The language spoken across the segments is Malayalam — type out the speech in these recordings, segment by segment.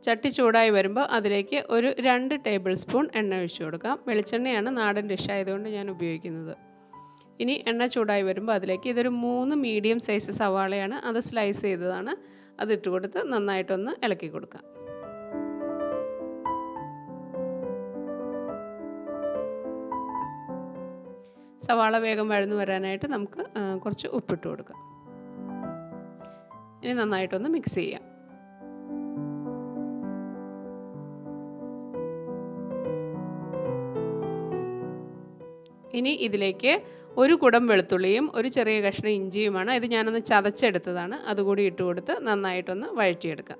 ചട്ടി ചൂടായി വരുമ്പോൾ അതിലേക്ക് ഒരു രണ്ട് ടേബിൾ സ്പൂൺ എണ്ണ ഒഴിച്ചു കൊടുക്കാം വെളിച്ചെണ്ണയാണ് നാടൻ ഡിഷ് ആയതുകൊണ്ട് ഞാൻ ഉപയോഗിക്കുന്നത് ഇനി എണ്ണ ചൂടായി വരുമ്പോൾ അതിലേക്ക് ഇതൊരു മൂന്ന് മീഡിയം സൈസ് സവാളയാണ് അത് സ്ലൈസ് ചെയ്തതാണ് അത് ഇട്ട് കൊടുത്ത് നന്നായിട്ടൊന്ന് ഇളക്കി കൊടുക്കാം സവാള വേഗം വഴന്നു വരാനായിട്ട് നമുക്ക് കുറച്ച് ഉപ്പിട്ട് കൊടുക്കാം ഇനി നന്നായിട്ടൊന്ന് മിക്സ് ചെയ്യാം ഇനി ഇതിലേക്ക് ഒരു കുടം വെളുത്തുള്ളിയും ഒരു ചെറിയ കഷ്ണം ഇഞ്ചിയുമാണ് ഇത് ഞാനൊന്ന് ചതച്ചെടുത്തതാണ് അതുകൂടി ഇട്ട് കൊടുത്ത് നന്നായിട്ടൊന്ന് വഴറ്റിയെടുക്കാം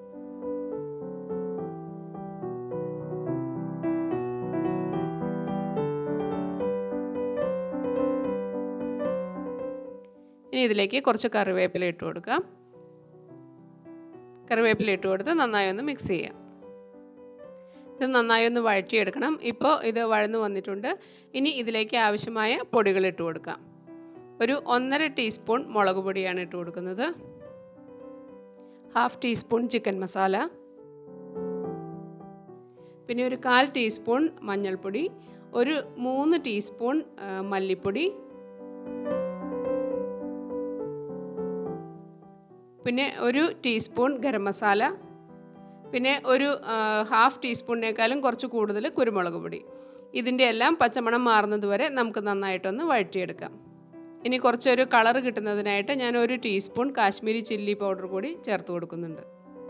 ഇനി ഇതിലേക്ക് കുറച്ച് കറിവേപ്പില ഇട്ട് കൊടുക്കാം കറിവേപ്പില ഇട്ട് കൊടുത്ത് നന്നായി ഒന്ന് മിക്സ് ചെയ്യാം ഇത് നന്നായി ഒന്ന് വഴറ്റിയെടുക്കണം ഇപ്പോൾ ഇത് വഴന്നു വന്നിട്ടുണ്ട് ഇനി ഇതിലേക്ക് ആവശ്യമായ പൊടികൾ ഇട്ട് കൊടുക്കാം ഒരു ഒന്നര ടീസ്പൂൺ മുളക് പൊടിയാണ് ഇട്ട് കൊടുക്കുന്നത് ഹാഫ് ടീസ്പൂൺ ചിക്കൻ മസാല പിന്നെ ഒരു കാൽ ടീസ്പൂൺ മഞ്ഞൾപ്പൊടി ഒരു മൂന്ന് ടീസ്പൂൺ മല്ലിപ്പൊടി പിന്നെ ഒരു ടീസ്പൂൺ ഗരം മസാല പിന്നെ ഒരു ഹാഫ് ടീസ്പൂണിനേക്കാളും കുറച്ച് കൂടുതൽ കുരുമുളക് പൊടി ഇതിൻ്റെ എല്ലാം പച്ചമണം മാറുന്നത് വരെ നമുക്ക് നന്നായിട്ടൊന്ന് വഴറ്റിയെടുക്കാം ഇനി കുറച്ചൊരു കളർ കിട്ടുന്നതിനായിട്ട് ഞാൻ ഒരു ടീസ്പൂൺ കാശ്മീരി ചില്ലി പൗഡർ കൂടി ചേർത്ത് കൊടുക്കുന്നുണ്ട്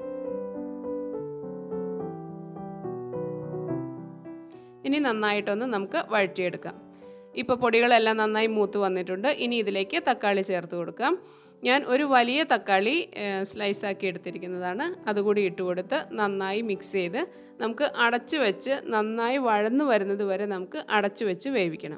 ഇനി നന്നായിട്ടൊന്ന് നമുക്ക് വഴറ്റിയെടുക്കാം ഇപ്പോൾ പൊടികളെല്ലാം നന്നായി മൂത്ത് വന്നിട്ടുണ്ട് ഇനി ഇതിലേക്ക് തക്കാളി ചേർത്ത് കൊടുക്കാം ഞാൻ ഒരു വലിയ തക്കാളി സ്ലൈസാക്കി എടുത്തിരിക്കുന്നതാണ് അതുകൂടി ഇട്ട് കൊടുത്ത് നന്നായി മിക്സ് ചെയ്ത് നമുക്ക് അടച്ചു വെച്ച് നന്നായി വഴന്നു വരുന്നത് വരെ നമുക്ക് അടച്ചു വെച്ച് വേവിക്കണം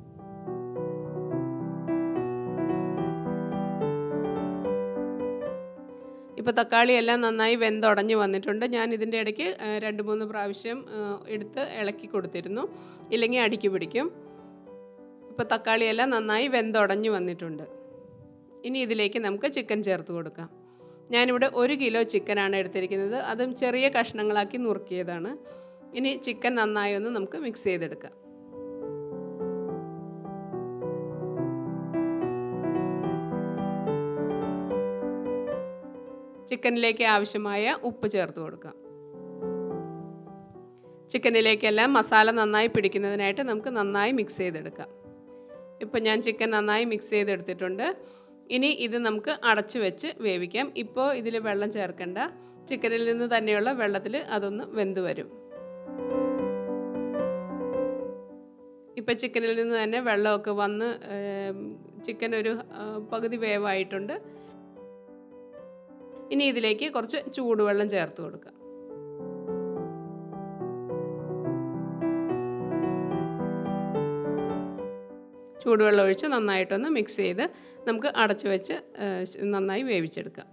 ഇപ്പോൾ തക്കാളി എല്ലാം നന്നായി വെന്തുടഞ്ഞ് വന്നിട്ടുണ്ട് ഞാൻ ഇതിൻ്റെ ഇടയ്ക്ക് രണ്ട് മൂന്ന് പ്രാവശ്യം എടുത്ത് ഇളക്കി കൊടുത്തിരുന്നു ഇല്ലെങ്കിൽ അടിക്ക് പിടിക്കും ഇപ്പോൾ തക്കാളിയെല്ലാം നന്നായി വെന്തുടഞ്ഞ് വന്നിട്ടുണ്ട് ഇനി ഇതിലേക്ക് നമുക്ക് ചിക്കൻ ചേർത്ത് കൊടുക്കാം ഞാനിവിടെ ഒരു കിലോ ചിക്കനാണ് എടുത്തിരിക്കുന്നത് അതും ചെറിയ കഷ്ണങ്ങളാക്കി നുറുക്കിയതാണ് ഇനി ചിക്കൻ നന്നായി ഒന്ന് നമുക്ക് മിക്സ് ചെയ്തെടുക്കാം ചിക്കനിലേക്ക് ആവശ്യമായ ഉപ്പ് ചേർത്ത് കൊടുക്കാം ചിക്കനിലേക്കെല്ലാം മസാല നന്നായി പിടിക്കുന്നതിനായിട്ട് നമുക്ക് നന്നായി മിക്സ് ചെയ്തെടുക്കാം ഇപ്പം ഞാൻ ചിക്കൻ നന്നായി മിക്സ് ചെയ്തെടുത്തിട്ടുണ്ട് ഇനി ഇത് നമുക്ക് അടച്ചു വെച്ച് വേവിക്കാം ഇപ്പോൾ ഇതിൽ വെള്ളം ചേർക്കണ്ട ചിക്കനിൽ നിന്ന് തന്നെയുള്ള വെള്ളത്തിൽ അതൊന്ന് വെന്ത് വരും ഇപ്പം ചിക്കനിൽ നിന്ന് തന്നെ വെള്ളമൊക്കെ വന്ന് ചിക്കൻ ഒരു പകുതി വേവായിട്ടുണ്ട് ഇനി ഇതിലേക്ക് കുറച്ച് ചൂടുവെള്ളം ചേർത്ത് കൊടുക്കാം ചൂടുവെള്ളം ഒഴിച്ച് നന്നായിട്ടൊന്ന് മിക്സ് ചെയ്ത് നമുക്ക് അടച്ചു വെച്ച് നന്നായി വേവിച്ചെടുക്കാം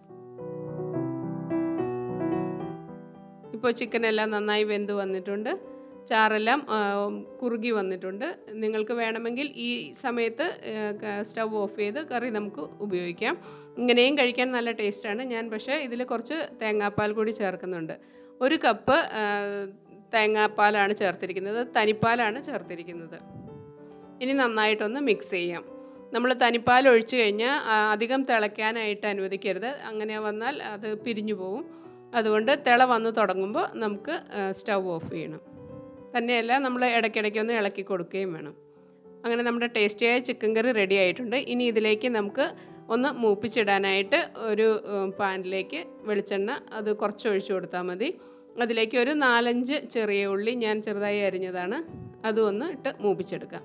ഇപ്പോൾ ചിക്കനെല്ലാം നന്നായി വെന്ത് വന്നിട്ടുണ്ട് ചാറെല്ലാം കുറുകി വന്നിട്ടുണ്ട് നിങ്ങൾക്ക് വേണമെങ്കിൽ ഈ സമയത്ത് സ്റ്റവ് ഓഫ് ചെയ്ത് കറി നമുക്ക് ഉപയോഗിക്കാം ഇങ്ങനെയും കഴിക്കാൻ നല്ല ടേസ്റ്റാണ് ഞാൻ പക്ഷേ ഇതിൽ കുറച്ച് തേങ്ങാപ്പാൽ കൂടി ചേർക്കുന്നുണ്ട് ഒരു കപ്പ് തേങ്ങാപ്പാലാണ് ചേർത്തിരിക്കുന്നത് തനിപ്പാലാണ് ചേർത്തിരിക്കുന്നത് ഇനി നന്നായിട്ടൊന്ന് മിക്സ് ചെയ്യാം നമ്മൾ തനിപ്പാൽ ഒഴിച്ചു കഴിഞ്ഞാൽ അധികം തിളയ്ക്കാനായിട്ട് അനുവദിക്കരുത് അങ്ങനെ വന്നാൽ അത് പിരിഞ്ഞു പോവും അതുകൊണ്ട് തിള വന്ന് തുടങ്ങുമ്പോൾ നമുക്ക് സ്റ്റവ് ഓഫ് ചെയ്യണം തന്നെയല്ല നമ്മൾ ഇടയ്ക്കിടയ്ക്ക് ഒന്ന് ഇളക്കി കൊടുക്കുകയും വേണം അങ്ങനെ നമ്മുടെ ടേസ്റ്റിയായ ചിക്കൻ കറി റെഡി ആയിട്ടുണ്ട് ഇനി ഇതിലേക്ക് നമുക്ക് ഒന്ന് മൂപ്പിച്ചിടാനായിട്ട് ഒരു പാനിലേക്ക് വെളിച്ചെണ്ണ അത് കുറച്ച് ഒഴിച്ചു കൊടുത്താൽ മതി അതിലേക്ക് ഒരു നാലഞ്ച് ചെറിയ ഉള്ളി ഞാൻ ചെറുതായി അരിഞ്ഞതാണ് അതും ഒന്ന് ഇട്ട് മൂപ്പിച്ചെടുക്കാം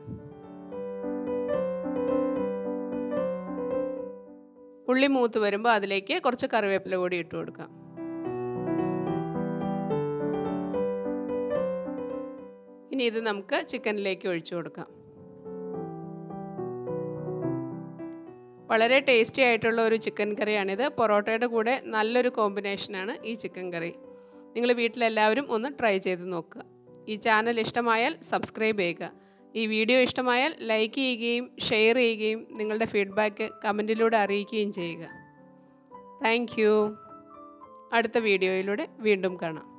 ഉള്ളി മൂത്ത് വരുമ്പോൾ അതിലേക്ക് കുറച്ച് കറിവേപ്പില കൂടി ഇട്ട് കൊടുക്കാം ഇനി ഇത് നമുക്ക് ചിക്കനിലേക്ക് ഒഴിച്ചു കൊടുക്കാം വളരെ ടേസ്റ്റി ആയിട്ടുള്ള ഒരു ചിക്കൻ കറിയാണിത് പൊറോട്ടയുടെ കൂടെ നല്ലൊരു കോമ്പിനേഷനാണ് ഈ ചിക്കൻ കറി നിങ്ങൾ വീട്ടിലെല്ലാവരും ഒന്ന് ട്രൈ ചെയ്ത് നോക്കുക ഈ ചാനൽ ഇഷ്ടമായാൽ സബ്സ്ക്രൈബ് ചെയ്യുക ഈ വീഡിയോ ഇഷ്ടമായാൽ ലൈക്ക് ചെയ്യുകയും ഷെയർ ചെയ്യുകയും നിങ്ങളുടെ ഫീഡ്ബാക്ക് കമൻറ്റിലൂടെ അറിയിക്കുകയും ചെയ്യുക താങ്ക് അടുത്ത വീഡിയോയിലൂടെ വീണ്ടും കാണാം